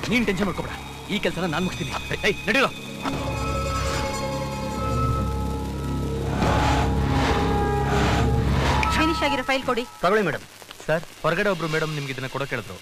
ನೀನ್ ಟೆನ್ಷನ್ ಮಾಡ್ಕೋಬೇಡ ಈ ಕೆಲಸನ ನಾನ್ ಮುಗಿಸ್ತೀನಿ ಏಯ್ ನಡೀರೋ ಫಿನಿಶ್ ಆಗಿರೋ ಫೈಲ್ ಕೊಡಿ ತಗೊಳ್ಳಿ ಮೇಡಮ್ ಸರ್ ಹೊರಗಡೆ ಒಬ್ರು ಮೇಡಮ್ ನಿಮ್ಗೆ ಇದನ್ನ ಕೊಡೋ ಕೇಳಿದ್ರು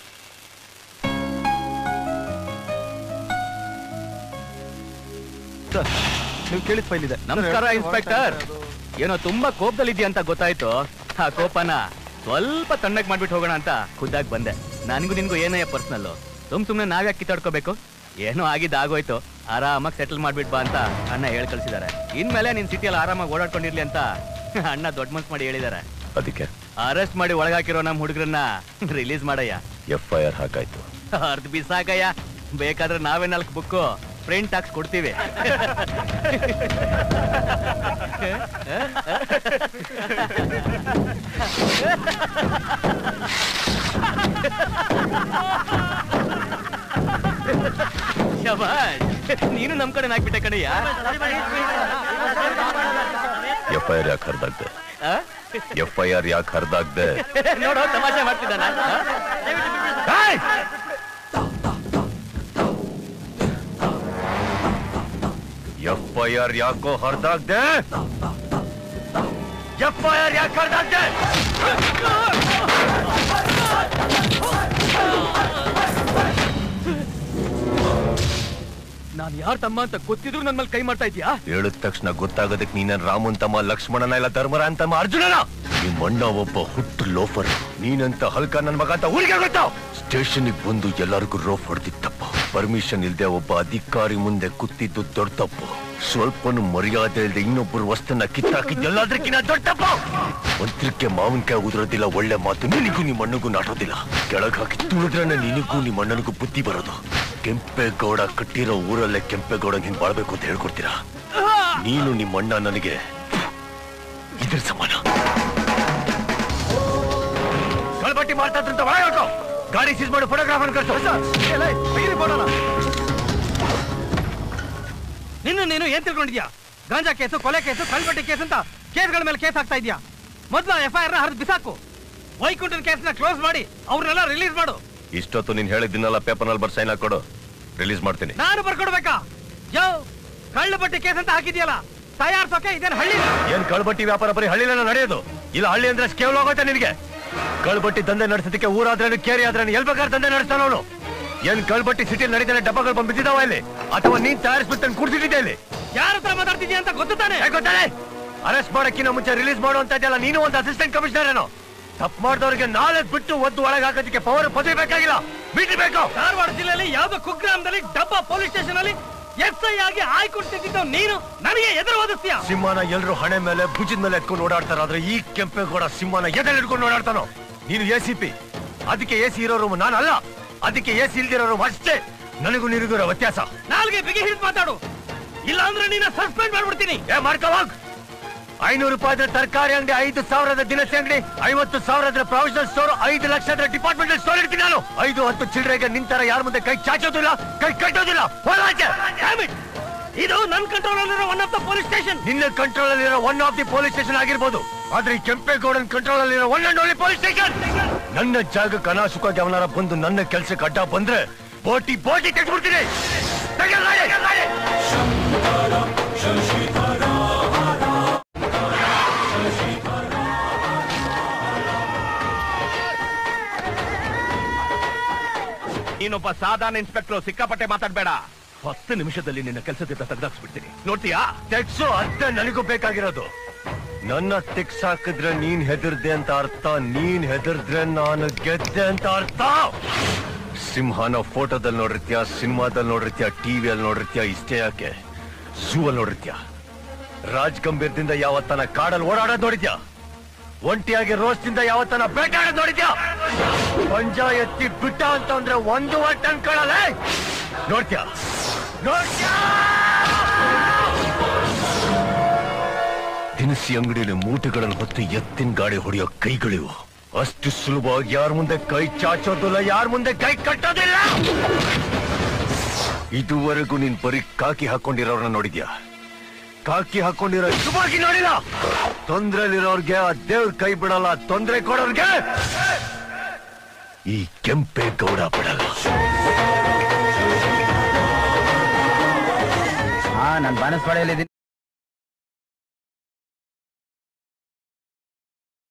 ನೀವು ಕೇಳಿದ ಫೈಲ್ ಇದೆ ನಮಸ್ಕಾರ ಇನ್ಸ್ಪೆಕ್ಟರ್ ಏನೋ ತುಂಬಾ ಕೋಪದಲ್ಲಿದ್ಯಾ ಅಂತ ಗೊತ್ತಾಯ್ತು ಆ ಕೋಪನ ಸ್ವಲ್ಪ ತಣ್ಣಗ್ ಮಾಡ್ಬಿಟ್ಟು ಹೋಗೋಣ ಅಂತ ಖುದ್ದಾಗಿ ಬಂದೆ ನನಗೂ ನಿನ್ಗೂ ಏನಯ್ಯ ಪರ್ಸನಲ್ ಸುಮ್ ಸುಮ್ನೆ ನಾವ್ಯಾಕೆ ಕಿತ್ತಾಡ್ಕೋಬೇಕು ಏನೋ ಆಗಿದ್ದು ಆಗೋಯ್ತು ಆರಾಮಾಗಿ ಸೆಟಲ್ ಮಾಡ್ಬಿಟ್ ಬಾ ಅಂತ ಅಣ್ಣ ಹೇಳಿ ಕಳ್ಸಿದಾರೆ ಇನ್ಮೇಲೆ ನಿನ್ ಸಿಟಿಯಲ್ಲಿ ಆರಾಮಾಗಿ ಓಡಾಡ್ಕೊಂಡಿರ್ಲಿ ಅಂತ ಅಣ್ಣ ದೊಡ್ಡ ಮನ್ಸ್ ಮಾಡಿ ಹೇಳಿದಾರೆ ಅದಕ್ಕೆ ಅರೆಸ್ಟ್ ಮಾಡಿ ಒಳಗಾಕಿರೋ ನಮ್ಮ ಹುಡುಗರನ್ನ ರಿಲೀಸ್ ಮಾಡಯ್ಯ ಎಫ್ ಐ ಆರ್ ಹಾಕಾಯ್ತು ಅರ್ಧ ಬಿಸಾಕಯ್ಯ ಬೇಕಾದ್ರೆ ನಾವೇ ನಾಲ್ಕು ಬುಕ್ಕು ಪ್ರಿಂಟ್ ಹಾಕ್ಸ್ ಕೊಡ್ತೀವಿ ಶಬಾಷ್ ನೀನು ನಮ್ ಕಡೆ ಹಾಕ್ಬಿಟ್ಟೆ ಕಣಯ್ಯ ಎಫ್ ಐ ಆರ್ ಯಾಕೆ ಹರಿದಾಗ್ದೆ ಎಫ್ ಐ ಆರ್ ಯಾಕೆ ಹರಿದಾಗ್ದೆ ನೋಡೋ ತಮಾಷೆ ಮಾಡ್ತಿದ್ದಾನ ಎಫ್ ಐ ಆರ್ ಯಾಕೋ ಹರಿದಾಗ್ದೆ ಎಫ್ ಐ ಆರ್ ಯಾಕೆ ಹರಿದಾಗ್ದೆ ನಾನ್ ಯಾರ್ ತಮ್ಮ ಅಂತ ಗೊತ್ತಿದ್ರು ನನ್ ಮೇಲೆ ಕೈ ಮಾಡ್ತಾ ಇದ್ಯಾ ಹೇಳಿದ ತಕ್ಷಣ ಗೊತ್ತಾಗೋದಕ್ಕೆ ನೀನೇನ್ ರಾಮನ್ ತಮ್ಮ ಲಕ್ಷ್ಮಣನ ಇಲ್ಲ ಧರ್ಮರ ಅಂತಮ್ಮ ಅರ್ಜುನನ ನಿಮ್ಮ ಅಣ್ಣ ಒಬ್ಬ ಹುಟ್ಟು ಲೋಫರ್ ನೀನಂತ ಹಲ್ಕ ನನ್ ಮಗ ಅಂತ ಊರಿಗೆ ಗೊತ್ತಾ ಸ್ಟೇಷನ್ಗೆ ಬಂದು ಎಲ್ಲರಿಗೂ ರೋಫ್ ಹೊಡೆದಿದ್ ತಪ್ಪು ಪರ್ಮಿಷನ್ ಇಲ್ದೆ ಒಬ್ಬ ಅಧಿಕಾರಿ ಮುಂದೆ ಕೂತಿದ್ದು ದೊಡ್ಡ ತಪ್ಪು ಸ್ವಲ್ಪನು ಮರ್ಯಾದೆ ಇಲ್ದೆ ಇನ್ನೊಬ್ಬರು ವಸ್ತನ್ನ ಕಿತ್ತಾಕಿದ್ ಎಲ್ಲದಕ್ಕಿಂತ ದೊಡ್ಡ ತಪ್ಪು ಮಂತ್ರಕ್ಕೆ ಮಾವಿನಕಾಯಿ ಉದುರೋದಿಲ್ಲ ಒಳ್ಳೆ ಮಾತು ನಿನಗೂ ನಿಮ್ಮ ಅಣ್ಣಗೂ ನಾಟೋದಿಲ್ಲ ಕೆಳಗ್ ಹಾಕಿ ತುಳಿದ್ರನೆ ನಿನಗೂ ನಿಮ್ಮ ಅಣ್ಣನಿಗೂ ಬುದ್ಧಿ ಬರೋದು ಕೆಂಪೇಗೌಡ ಕಟ್ಟಿರೋ ಊರಲ್ಲೇ ಕೆಂಪೇಗೌಡ ಹಿಂಗ್ ಬಾಳ್ಬೇಕು ಅಂತ ಹೇಳ್ಕೊಡ್ತೀರಾ ನೀನು ನಿಮ್ಮ ಅಣ್ಣ ನನಗೆ ಇದ್ರ ಸಮಾನ ಕಳ್ಬಟ್ಟಿ ಮಾಡ್ತಾ ಇದ್ರಂತ ಒಳಗೆ ಹಾಕೋ ಗಾಡಿ ಸೀಸ್ ಮಾಡಿ ಫೋಟೋಗ್ರಾಫರ್ ಕರ್ಸು ನಿನ್ನ ನೀನು ಏನ್ ತಿಳ್ಕೊಂಡಿದ್ಯಾ ಗಾಂಜಾ ಕೇಸು ಕೊಲೆ ಕೇಸು ಕಳ್ಬಟ್ಟಿ ಕೇಸ್ ಅಂತ ಕೇಸ್ಗಳ ಮೇಲೆ ಕೇಸ್ ಹಾಕ್ತಾ ಇದ್ಯಾ ಮೊದ್ಲು ಎಫ್ ಐ ಆರ್ ನ ಹರಿದು ಬಿಸಾಕು ವೈಕುಂಠನ್ ಕೇಸ್ನ ಕ್ಲೋಸ್ ಮಾಡಿ ಅವ್ರನ್ನೆಲ್ಲ ರಿಲೀಸ್ ಮಾಡು ಇಷ್ಟೊತ್ತು ನೀನ್ ಹೇಳಿದ್ದನ್ನೆಲ್ಲ ಪೇಪರ್ನಲ್ಲಿ ಬರ್ ಸೈನ್ ಹಾಕೊಡು ರಿಲೀಸ್ ಮಾಡ್ತೀನಿ ನಾನು ಬರ್ಕೊಡ್ಬೇಕಾ ಯೋ ಕಳ್ಳ ಬಟ್ಟಿ ಕೇಸ್ ಅಂತ ಹಾಕಿದ್ಯಲ್ಲ ತಯಾರ್ಸೋಕೆ ಇದೇನ್ ಹಳ್ಳಿ ಏನ್ ಕಳ್ಬಟ್ಟಿ ವ್ಯಾಪಾರ ಬರೀ ಹಳ್ಳಿನ ನಡೆಯೋದು ಇಲ್ಲ ಹಳ್ಳಿ ಅಂದ್ರೆ ಕೇವಲ ಹೋಗುತ್ತೆ ನಿನಗೆ ಕಳ್ಬಟ್ಟಿ ದಂಧೆ ನಡೆಸೋದಕ್ಕೆ ಊರಾದ್ರೇನು ಕೇರಿ ಆದ್ರೇನು ಎಲ್ ಬೇಕಾದ್ರೆ ದಂಧೆ ನಡೆಸ್ತಾನ ಅವನು ಏನ್ ಕಳ್ಬಟ್ಟಿ ಸಿಟಿ ನಡೀತಾನೆ ಡಬ್ಬಗಳು ಬಂದು ಬಿದ್ದಿದಾವ ಇಲ್ಲಿ ಅಥವಾ ನೀನ್ ತಯಾರಿಸ್ಬಿಟ್ಟು ಕುಡ್ಸಿಟ್ಟಿದ್ದೆ ಇಲ್ಲಿ ಯಾರ ಹತ್ರ ಮಾತಾಡ್ತಿದ್ಯಾ ಅಂತ ಗೊತ್ತಾನೆ ಗೊತ್ತಾನೆ ಅರೆಸ್ಟ್ ಮಾಡಕ್ಕಿಂತ ಮುಂಚೆ ರಿಲೀಸ್ ಮಾಡು ಅಂತ ಇದೆಯಲ್ಲ ನೀನು ಒಂದು ಅಸಿಸ್ಟೆಂಟ್ ಕಮಿಷನರ್ ಏನೋ ತಪ್ಪು ಮಾಡಿದವರಿಗೆ ನಾಳೆ ಬಿಟ್ಟು ಒದ್ದು ಒಳಗೆ ಹಾಕೋದಕ್ಕೆ ಪವರ್ ಪದವಿ ಬೇಕಾಗಿಲ್ಲ ಬಿಟ್ಟು ಬೇಕು ಧಾರವಾಡ ಜಿಲ್ಲೆಯಲ್ಲಿ ಯಾವ್ದೋ ಕುಗ್ರಾಮದಲ್ಲಿ ಡಬ್ಬ ಪೊಲೀಸ್ ಸ್ಟೇಷನ್ ಅಲ್ಲಿ ಎಸ್ ಐ ಆಗಿ ಆಯ್ಕೊಡ್ತಿದ್ದ ನೀನು ನನಗೆ ಎದುರು ಓದಿಸ್ತೀಯ ಸಿಂಹನ ಎಲ್ರು ಹಣೆ ಮೇಲೆ ಭುಜದ ಮೇಲೆ ಎತ್ಕೊಂಡು ಓಡಾಡ್ತಾರ ಆದ್ರೆ ಈ ಕೆಂಪೇಗೌಡ ಸಿಂಹನ ಎದೆಲ್ ಹಿಡ್ಕೊಂಡು ಓಡಾಡ್ತಾನೋ ನೀನು ಎ ಸಿ ಪಿ ಅದಕ್ಕೆ ಎ ಸಿ ಇರೋ ರೂಮ್ ನಾನಲ್ಲ ಅದಕ್ಕೆ ಎ ಸಿ ಇಲ್ದಿರೋ ರೂಮ್ ಅಷ್ಟೇ ನನಗೂ ನಿನಗೂ ಇರೋ ವ್ಯತ್ಯಾಸ ನಾಲ್ಗೆ ಬಿಗಿ ಹಿಡಿದು ಮಾತಾಡು ಇಲ್ಲ ಅಂದ್ರೆ ನೀನ ಸಸ್ಪೆಂಡ್ ಮಾಡ್ಬಿಡ್ತೀನಿ ಏ ಮಾಡ್ಕೋವಾಗ ಐನೂರು ರೂಪಾಯಿ ತರಕಾರಿ ಅಂಗಡಿ ಐದು ಸಾವಿರದ ದಿನಸಿ ಅಂಗಡಿ ಐವತ್ತು ಸಾವಿರದ ಪ್ರೊಫೆಷನಲ್ ಸ್ಟೋರ್ ಐದು ಲಕ್ಷದ ಡಿಪಾರ್ಟ್ಮೆಂಟಲ್ ಸ್ಟೋರ್ ಇಡ್ತೀನಿ ನಾನು ಐದು ಹತ್ತು ಚಿಲ್ಲರೆಗೆ ನಿಂತರ ಯಾರ ಮುಂದೆ ಕೈ ಚಾಚೋದಿಲ್ಲ ಕೈ ಕಟ್ಟೋದಿಲ್ಲ ಹೋಗಾಚೆ. Damn it! ಇದು ನನ್ ಕಂಟ್ರೋಲ್ ಅಲ್ಲಿರೋ one of the police station ನಿನ್ನ ಕಂಟ್ರೋಲ್ ಅಲ್ಲಿರೋ one of the police station ಆಗಿರ್ಬೋದು ಆದ್ರೆ ಈ ಕೆಂಪೇಗೌಡನ್ ಕಂಟ್ರೋಲ್ ಅಲ್ಲಿರೋ one and only police station ನನ್ನ ಜಾಗಕ್ಕೆ ಅನಾಶುಕಾಗಿ ಅವನಾರ ಬಂದು ನನ್ನ ಕೆಲ್ಸಕ್ಕೆ ಅಡ್ಡ ಬಂದ್ರೆ ಬೋಟಿ ಬೋಟಿ ತೆಗೆದ್ಬಿಡ್ತೀನಿ ನೀನೊಬ್ಬ ಸಾಧಾರಣ ಇನ್ಸ್ಪೆಕ್ಟರ್ ಸಿಕ್ಕಾಪಟ್ಟೆ ಮಾತಾಡ್ಬೇಡ ಹತ್ತು ನಿಮಿಷದಲ್ಲಿ ನಿನ್ನ ಕೆಲಸದಿಂದ ತೆಗೆದಾಕ್ಸ್ಬಿಡ್ತೀನಿ ನೋಡ್ತೀಯಾ ತೆಗ್ಸು ಅಷ್ಟೇ ನನಗೂ ಬೇಕಾಗಿರೋದು ನನ್ನ ತೆಗ್ಸ್ ಹಾಕಿದ್ರೆ ನೀನ್ ಹೆದರ್ದೆ ಅಂತ ಅರ್ಥ ನೀನ್ ಹೆದರ್ದ್ರೆ ನಾನು ಗೆದ್ದೆ ಅಂತ ಅರ್ಥ ಸಿಂಹನ ಫೋಟೋದಲ್ಲಿ ನೋಡಿರ್ತೀಯ ಸಿನಿಮಾದಲ್ಲಿ ನೋಡಿರ್ತೀಯ ಟಿವಿಯಲ್ಲಿ ನೋಡಿರ್ತೀಯ ಇಷ್ಟೇ ಯಾಕೆ ಝೂ ಅಲ್ಲಿ ನೋಡಿರ್ತೀಯ ರಾಜ್ ಗಂಭೀರದಿಂದ ಯಾವತ್ತನ ಕಾಡಲ್ಲಿ ಓಡಾಡೋದ್ ನೋಡಿದ್ಯಾ ಒಂಟಿಯಾಗಿ ರೋಸ್ದಿಂದ ಯಾವತ್ತನ ಬೇಟಾಡೋದ್ ನೋಡಿದ್ಯಾ ಪಂಜ ಎತ್ತಿ ಬಿಟ್ಟ ಅಂತಂದ್ರೆ ಒಂದು ಒಟ್ಟು ಅನ್ಕೊಳ್ಳಲ್ಲ ನೋಡ್ತೀಯ ನೋಡ್ತೀಯ ದಿನಸಿ ಅಂಗಡಿಯಲ್ಲಿ ಮೂಟೆಗಳನ್ನು ಹೊತ್ತು ಎತ್ತಿನ ಗಾಡಿ ಹೊಡೆಯೋ ಕೈಗಳಿವು ಅಷ್ಟು ಸುಲಭವಾಗಿ ಯಾರ ಮುಂದೆ ಕೈ ಚಾಚೋದಿಲ್ಲ ಯಾರ ಮುಂದೆ ಕೈ ಕಟ್ಟೋದಿಲ್ಲ ಇದುವರೆಗೂ ನೀನ್ ಬರೀ ಕಾಕಿ ಹಾಕೊಂಡಿರೋರ್ನ ನೋಡಿದ್ಯಾ ಕಾಕಿ ಹಾಕೊಂಡಿರೋ ಶುಭಾಗಿ ನೋಡಿಲ್ಲ ತೊಂದ್ರೆಲಿರೋರ್ಗೆ ಆ ದೇವ್ರ ಕೈ ಬಿಡಲ್ಲ ತೊಂದ್ರೆ ಕೊಡೋರ್ಗೆ ಈ ಕೆಂಪೇಗೌಡ ಬಿಡಲ್ಲ ನಾನು ಬಾನಸವಾಡಿಯಲ್ಲಿ